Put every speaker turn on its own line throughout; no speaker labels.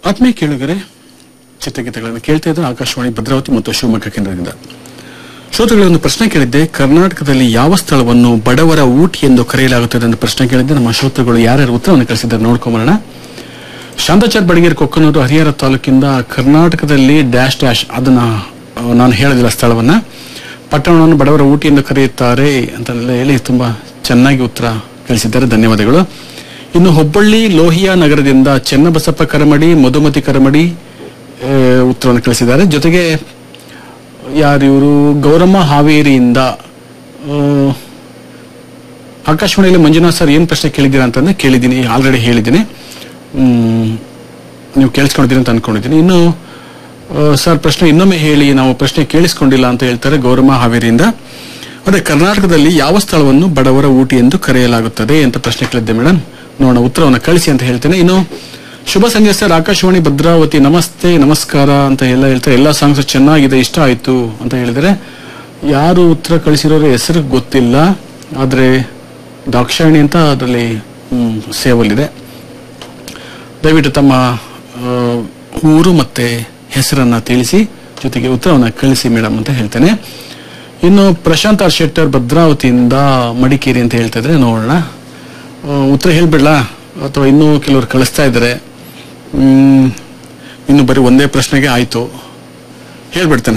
ಆತ್ಮೀಯ ಕೇಳುಗರೆ ಚಿತ್ರಗೀತೆಗಳನ್ನು ಕೇಳ್ತಾ ಇದ್ದು ಆಕಾಶವಾಣಿ ಭದ್ರಾವತಿ ಮತ್ತು ಶಿವಮೊಗ್ಗ ಕೇಂದ್ರದಿಂದ ಶ್ರೋತೃಗಳ ಒಂದು ಪ್ರಶ್ನೆ ಕೇಳಿದ್ದೆ ಕರ್ನಾಟಕದಲ್ಲಿ ಯಾವ ಸ್ಥಳವನ್ನು ಬಡವರ ಊಟಿ ಎಂದು ಕರೆಯಲಾಗುತ್ತದೆ ಅಂತ ಪ್ರಶ್ನೆ ಕೇಳಿದ್ದೆ ನಮ್ಮ ಶ್ರೋತೃಗಳು ಯಾರ್ಯಾರು ಉತ್ತರವನ್ನು ಕಳಿಸಿದ್ದಾರೆ ನೋಡ್ಕೊಂಬರೋಣ ಶಾಂತಾಚಾರ್ ಬಡಗೇರಿ ಕೊಕ್ಕನೂರು ಹರಿಹರ ತಾಲೂಕಿಂದ ಕರ್ನಾಟಕದಲ್ಲಿ ಡ್ಯಾಶ್ ಡ್ಯಾಶ್ ಅದನ್ನ ಆ, ನಾನು ಹೇಳೋದಿಲ್ಲ ಸ್ಥಳವನ್ನ ಪಟ್ಟಣವನ್ನು ಬಡವರ ಊಟಿ ಎಂದು ಕರೆಯುತ್ತಾರೆ ಅಂತೆಲ್ಲ ಹೇಳಿ ತುಂಬಾ ಚೆನ್ನಾಗಿ ಉತ್ತರ ಕಳಿಸಿದ್ದಾರೆ ಧನ್ಯವಾದಗಳು ಇನ್ನು ಹುಬ್ಬಳ್ಳಿ ಲೋಹಿಯಾ ನಗರದಿಂದ ಚೆನ್ನಬಸಪ್ಪ ಕರಮಡಿ ಮಧುಮತಿ ಕರಮಡಿ ಆ, ಉತ್ತರವನ್ನು ಕಳಿಸಿದ್ದಾರೆ ಜೊತೆಗೆ ಯಾರು ಇವರು ಗೌರಮ್ಮ ಹಾವೇರಿಯಿಂದ ಆ, ಆಕಾಶವಾಣಿಯಲ್ಲಿ ಮಂಜುನಾಥ್ ಸರ್ ಏನ್ ಪ್ರಶ್ನೆ ಕೇಳಿದ್ದೀರಾ ಅಂತಂದ್ರೆ ಕೇಳಿದ್ದೀನಿ ಆಲ್ರೆಡಿ ಹೇಳಿದ್ದೀನಿ ಹ್ಮ್, ನೀವು ಕೇಳಿಸ್ಕೊಂಡಿದ್ದೀರಿ ಅಂತ ಅನ್ಕೊಂಡಿದ್ದೀನಿ ಇನ್ನು ಆ, ಸರ್ ಪ್ರಶ್ನೆ ಇನ್ನೊಮ್ಮೆ ಹೇಳಿ ನಾವು ಪ್ರಶ್ನೆ ಕೇಳಿಸ್ಕೊಂಡಿಲ್ಲ ಅಂತ ಹೇಳ್ತಾರೆ ಗೌರಮ್ಮ ಹಾವೇರಿಯಿಂದ ಅದೇ ಕರ್ನಾಟಕದಲ್ಲಿ ಯಾವ ಸ್ಥಳವನ್ನು ಬಡವರ ಊಟಿ ಎಂದು ಕರೆಯಲಾಗುತ್ತದೆ ಅಂತ ಪ್ರಶ್ನೆ ಕೇಳಿದ್ದೆ ಮೇಡಮ್ ನೋಡೋಣ ಉತ್ತರವನ್ನು ಕಳಿಸಿ ಅಂತ ಹೇಳ್ತೇನೆ ಇನ್ನು ಶುಭ ಸಂಜೆ ಸರ್ ಆಕಾಶವಾಣಿ ಭದ್ರಾವತಿ ನಮಸ್ತೆ ನಮಸ್ಕಾರ ಅಂತ ಎಲ್ಲ ಹೇಳ್ತಾರೆ ಎಲ್ಲ ಸಾಂಗ್ಸ್ ಚೆನ್ನಾಗಿದೆ ಇಷ್ಟ ಆಯ್ತು ಅಂತ ಹೇಳಿದರೆ ಯಾರು ಉತ್ತರ ಕಳಿಸಿರೋರ ಹೆಸರು ಗೊತ್ತಿಲ್ಲ ಆದ್ರೆ ದಾಕ್ಷಾಯಣಿ ಅಂತ ಅದರಲ್ಲಿ ಸೇವಲ್ಲಿದೆ ದಯವಿಟ್ಟು ತಮ್ಮ ಆ, ಊರು ಮತ್ತೆ ಹೆಸರನ್ನ ತಿಳಿಸಿ ಜೊತೆಗೆ ಉತ್ತರವನ್ನ ಕಳಿಸಿ ಮೇಡಮ್ ಅಂತ ಹೇಳ್ತೇನೆ ಇನ್ನು ಪ್ರಶಾಂತ್ ಆರ್ ಶೆಟ್ಟರ್ ಭದ್ರಾವತಿಯಿಂದ ಮಡಿಕೇರಿ ಅಂತ ಹೇಳ್ತಾ ಇದ್ರೆ ನೋಡೋಣ ಆ, ಉತ್ತರ ಹೇಳ್ಬಿಡ್ಲಾ ಅಥವಾ ಇನ್ನೂ ಕೆಲವರು ಕಳಿಸ್ತಾ ಇದ್ದಾರೆ ಹ್ಮ್, ಇನ್ನು ಬರೀ ಒಂದೇ ಪ್ರಶ್ನೆಗೆ ಆಯ್ತು ಹೇಳ್ಬಿಡ್ತೇನೆ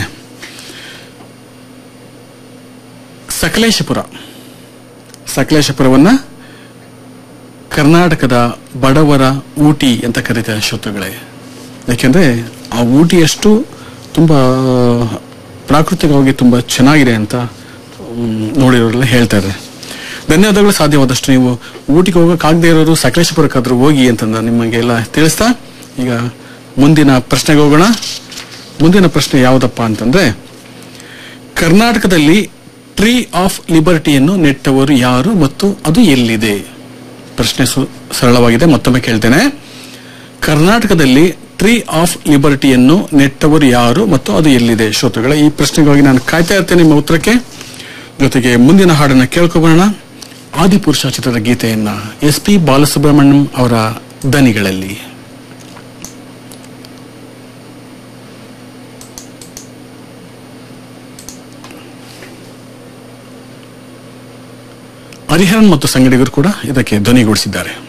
ಸಕಲೇಶಪುರ ಸಕಲೇಶಪುರವನ್ನ ಕರ್ನಾಟಕದ ಬಡವರ ಊಟಿ ಅಂತ ಕರೀತಾರೆ ಶ್ರೋತೃಗಳೇ ಯಾಕೆಂದ್ರೆ ಆ ಊಟಿಯಷ್ಟು ತುಂಬಾ ಪ್ರಾಕೃತಿಕವಾಗಿ ತುಂಬಾ ಚೆನ್ನಾಗಿದೆ ಅಂತ ಮ್, ನೋಡಿರೋರೆಲ್ಲ ಹೇಳ್ತಾ ಇದ್ದಾರೆ ಧನ್ಯವಾದಗಳು ಸಾಧ್ಯವಾದಷ್ಟು ನೀವು ಊಟಿಗೆ ಹೋಗಕ್ಕಾಗದೇ ಇರೋರು ಸಕಲೇಶಪುರಕ್ಕಾದ್ರೂ ಹೋಗಿ ಅಂತಂದ ನಿಮಗೆಲ್ಲ ತಿಳಿಸ್ತಾ ಈಗ ಮುಂದಿನ ಪ್ರಶ್ನೆಗೆ ಹೋಗೋಣ ಮುಂದಿನ ಪ್ರಶ್ನೆ ಯಾವುದಪ್ಪ ಅಂತಂದ್ರೆ ಕರ್ನಾಟಕದಲ್ಲಿ ಟ್ರೀ ಆಫ್ ಲಿಬರ್ಟಿಯನ್ನು ನೆಟ್ಟವರು ಯಾರು ಮತ್ತು ಅದು ಎಲ್ಲಿದೆ ಪ್ರಶ್ನೆ ಸು- ಸರಳವಾಗಿದೆ ಮತ್ತೊಮ್ಮೆ ಕೇಳ್ತೇನೆ ಕರ್ನಾಟಕದಲ್ಲಿ ಟ್ರೀ ಆಫ್ ಲಿಬರ್ಟಿಯನ್ನು ನೆಟ್ಟವರು ಯಾರು ಮತ್ತು ಅದು ಎಲ್ಲಿದೆ ಶ್ರೋತೃಗಳ ಈ ಪ್ರಶ್ನೆಗಾಗಿ ನಾನು ಕಾಯ್ತಾ ಇರ್ತೇನೆ ನಿಮ್ಮ ಉತ್ತರಕ್ಕೆ ಜೊತೆಗೆ ಮುಂದಿನ ಹಾಡನ್ನ ಕೇಳ್ಕೊಬೋಣ ಆದಿಪುರುಷ ಚಿತ್ರದ ಗೀತೆಯನ್ನ ಎಸ್ ಪಿ ಬಾಲಸುಬ್ರಹ್ಮಣ್ಯಂ ಅವರ ದನಿಗಳಲ್ಲಿ ಹರಿಹರನ್ ಮತ್ತು ಸಂಗಡಿಗರು ಕೂಡ ಇದಕ್ಕೆ ಧ್ವನಿಗೂಡಿಸಿದ್ದಾರೆ